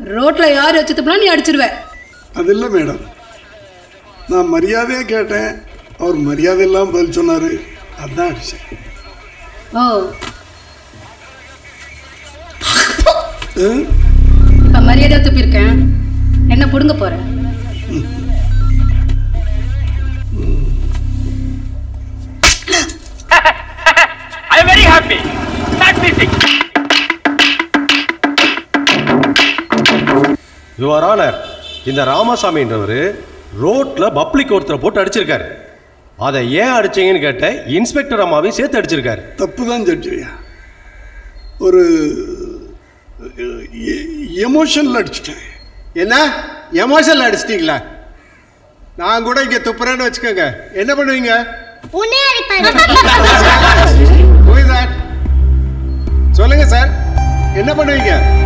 ரோட்ல யார் வச்சு துப்புனா நீ அடிச்சிருவ அது இல்லை மேடம் நான் மரியாதையாக கேட்டேன் அவர் மரியாதை இல்லாமல் பதில் சொன்னார் அதான் அடிச்சேன் ஓ ஆ? இப்ப மரியாதையா துப்பியிருக்கேன் என்ன புடுங்க போற I am very happy. Start music. Your honour இந்த ராமசாமின்றவர் ரோட்ல பப்ளிக் ஒருத்தரை போட்டு அடிச்சிருக்காரு அதை ஏன் அடிச்சீங்கன்னு கேட்ட இன்ஸ்பெக்டர் அம்மாவையும் சேர்த்து அடிச்சிருக்காரு தப்பு தான் ஜட்ஜியா ஒரு எமோஷனில் அடிச்சிட்டேன் என்ன எமோஷனில் அடிச்சிட்டீங்களா நான் கூட இங்கே துப்புறேன்னு வச்சுக்கோங்க என்ன பண்ணுவீங்க உன்னே அடிப்பாரு Who is that? சொல்லுங்க சார் என்ன பண்ணுவீங்க